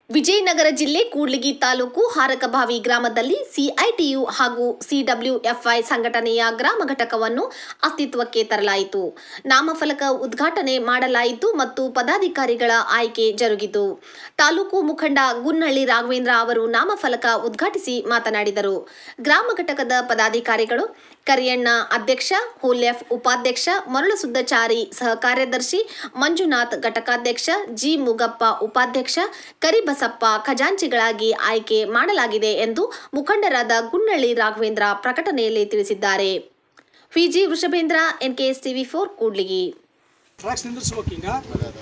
ವಿಜಯನಗರ ಜಿಲ್ಲೆ ಕೂಡ್ಲಿಗಿ ತಾಲೂಕು ಹಾರಕಬಾವಿ ಗ್ರಾಮದಲ್ಲಿ ಸಿಐಟಿಯು ಹಾಗೂ ಸಿಡಬ್ಲ್ಯೂಎಫ್ಐ ಸಂಘಟನೆಯ ಗ್ರಾಮ ಘಟಕವನ್ನು ಅಸ್ತಿತ್ವಕ್ಕೆ ತರಲಾಯಿತು ನಾಮಫಲಕ ಉದ್ಘಾಟನೆ ಮಾಡಲಾಯಿತು ಮತ್ತು ಪದಾಧಿಕಾರಿಗಳ ಆಯ್ಕೆ ಜರುಗಿತು ತಾಲೂಕು ಮುಖಂಡ ಗುನ್ನಳ್ಳಿ ರಾಘವೇಂದ್ರ ಅವರು ನಾಮಫಲಕ ಉದ್ಘಾಟಿಸಿ ಮಾತನಾಡಿದರು ಗ್ರಾಮ ಘಟಕದ ಪದಾಧಿಕಾರಿಗಳು ಕರಿಯಣ್ಣ ಅಧ್ಯಕ್ಷ ಹುಲ್ಯಫ್ ಉಪಾಧ್ಯಕ್ಷ ಮರಳುಸುದ್ದಚಾರಿ ಸಹ ಕಾರ್ಯದರ್ಶಿ ಮಂಜುನಾಥ್ ಘಟಕಾಧ್ಯಕ್ಷ ಜಿ ಮುಗಪ್ಪ ಉಪಾಧ್ಯಕ್ಷ ಕರಿಬಸಪ್ಪ ಖಜಾಂಚಿಗಳಾಗಿ ಆಯ್ಕೆ ಮಾಡಲಾಗಿದೆ ಎಂದು ಮುಖಂಡರಾದ ಗುನ್ನಳ್ಳಿ ರಾಘವೇಂದ್ರ ಪ್ರಕಟಣೆಯಲ್ಲಿ ತಿಳಿಸಿದ್ದಾರೆ Viji Vrishabhendra NKS TV four Kudligi ಟ್ರಾಕ್ಸ್ ನಿಂದಿರ್ಸ್ಬೇಕು ಈಗ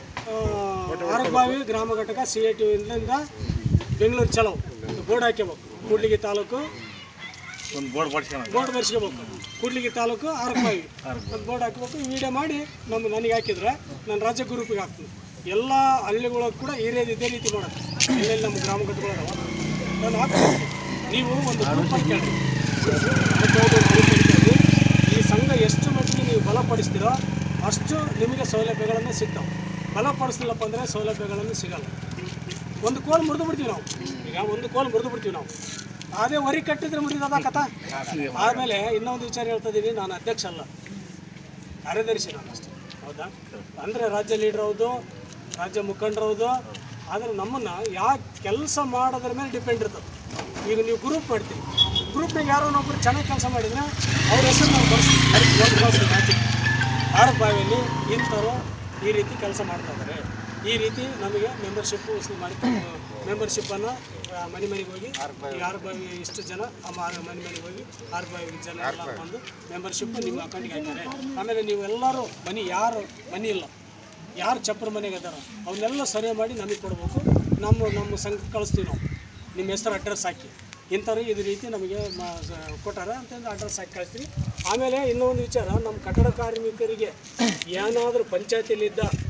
ಆರಗಬಾವಿ ಗ್ರಾಮ ಘಟಕ ಸಿ ಐ ಟಿ ಇಂದ ಬೆಂಗಳೂರು ಚಲೋ ಬೋರ್ಡ್ ಹಾಕ್ಯಬೇಕು ಕೂಡ್ಲಿಗಿ ತಾಲೂಕು ಒಂದು ಬೋರ್ಡ್ ಬರ್ಸ್ಕೊಂಡು ಬೋರ್ಡ್ ಬರ್ಸ್ಕೋಬೇಕು ಕೂಡ್ಲಿಗಿ ತಾಲೂಕು ಆರಗಬಾವಿ ಒಂದು ಬೋರ್ಡ್ ಹಾಕ್ಬೇಕು ವಿಡಿಯೋ ಮಾಡಿ ನಮ್ಮ ನನಗೆ ಹಾಕಿದ್ರೆ ನಾನು ರಾಜ್ಯ ಗ್ರೂಪಿಗೆ ಹಾಕ್ತೀನಿ ಎಲ್ಲ ಹಳ್ಳಿಗಳಿಗೆ ಕೂಡ ಏರಿಯಾದ ಇದೇ ರೀತಿ ಮಾಡೋದು ಎಲ್ಲೆಲ್ಲಿ ನಮ್ಮ ಗ್ರಾಮ ಘಟಕಗಳದಾವ ನಾನು ಹಾಕ್ತೀನಿ ನೀವು ಒಂದು ಗ್ರೂಪ್ ಅಂತ ಕೇಳಿ ಅದಕ್ಕೆ ಒಂದು group ಅಂತ ಕೇಳಿ. ಈ ಸಂಘ ಎಷ್ಟು ಮಟ್ಟಿಗೆ ನೀವು ಬಲಪಡಿಸ್ತೀರೋ ಅಷ್ಟು ನಿಮಗೆ ಸೌಲಭ್ಯಗಳನ್ನು ಸಿಗ್ತಾವೆ ಬಲಪಡಿಸ್ಲಿಲ್ಲಪ್ಪ ಅಂದರೆ ಸೌಲಭ್ಯಗಳನ್ನು ಸಿಗಲ್ಲ ಒಂದು ಕೋಲ್ ಮುರಿದು ಬಿಡ್ತೀವಿ ನಾವು ಈಗ ಒಂದು ಕೋಲ್ ಮುರಿದು ಬಿಡ್ತೀವಿ ನಾವು ಅದೇ ವರಿ ಕಟ್ಟಿದ್ರೆ ಮುರಿದದ ಕಥ ಆಮೇಲೆ ಇನ್ನೊಂದು ವಿಚಾರ ಹೇಳ್ತಾ ಇದ್ದೀನಿ ನಾನು ಅಧ್ಯಕ್ಷ ಅಲ್ಲ ಕಾರ್ಯದರ್ಶಿ ನಾನು ಅಷ್ಟೇ ಹೌದಾ ಅಂದರೆ ರಾಜ್ಯ ಲೀಡರ್ ಹೌದು ರಾಜ್ಯ ಮುಖಂಡರು ಹೌದು ಆದರೆ ನಮ್ಮನ್ನು ಯಾವ ಕೆಲಸ ಮಾಡೋದ್ರ ಮೇಲೆ ಡಿಪೆಂಡ್ ಇರ್ತದೆ ಈಗ ನೀವು ಗ್ರೂಪ್ ಮಾಡ್ತೀವಿ ಗ್ರೂಪ್ನಾಗ ಯಾರೋ ಒಬ್ಬರು ಚೆನ್ನಾಗಿ ಕೆಲಸ ಮಾಡಿದ್ರೆ ಅವ್ರ ಹೆಸರು ನಾವು ಬರ್ಸ್ತೀವಿ ಆರು ಬಾವಿಯಲ್ಲಿ ಇಂಥವ್ರು ಈ ರೀತಿ ಕೆಲಸ ಮಾಡ್ತಾ ಇದ್ದಾರೆ ಈ ರೀತಿ ನಮಗೆ ಮೆಂಬರ್ಶಿಪ್ ವಸೂಲಿ ಮಾಡಿ ಮೆಂಬರ್ಶಿಪ್ಪನ್ನು ಮನೆ ಮನೆಗೆ ಹೋಗಿ ಈ ಆರು ಬಾವಿ ಇಷ್ಟು ಜನ ಆ ಮಾ- ಮನೆ ಮನೆಗೆ ಹೋಗಿ ಆರು ಬಾವಿ ಜನ ಎಲ್ಲ ಬಂದು ಮೆಂಬರ್ಶಿಪ್ ನಿಮ್ಮ ಅಕೌಂಟಿಗೆ ಹಾಕ್ತಾರೆ ಆಮೇಲೆ ನೀವು ಎಲ್ಲರೂ ಮನೆ ಯಾರು ಮನೆ ಇಲ್ಲ ಯಾರು ಚಪ್ಪರ ಮನೆಗೆ ಅದಾರ ಅವನ್ನೆಲ್ಲ ಸರ್ವೆ ಮಾಡಿ ನಮಗೆ ಕೊಡಬೇಕು ನಮ್ಮ ನಮ್ಮ ಸಂಘಕ್ಕೆ ಕಳಿಸ್ತೀವಿ ನಾವು ನಿಮ್ಮ ಹೆಸರು ಅಡ್ರೆಸ್ ಹಾಕಿ ಇಂಥವ್ರು ಇದು ರೀತಿ ನಮಗೆ ಮ- ಸ- ಕೊಟ್ಟಾರ ಅಂತಂದು ಅಡ್ರೆಸ್ ಹಾಕಿ ಕಳಿಸ್ತೀವಿ ಆಮೇಲೆ ಇನ್ನೊಂದು ವಿಚಾರ ನಮ್ಮ ಕಟ್ಟಡ ಕಾರ್ಮಿಕರಿಗೆ ಏನಾದರೂ ಪಂಚಾಯತಿಯಲ್ಲಿದ್ದ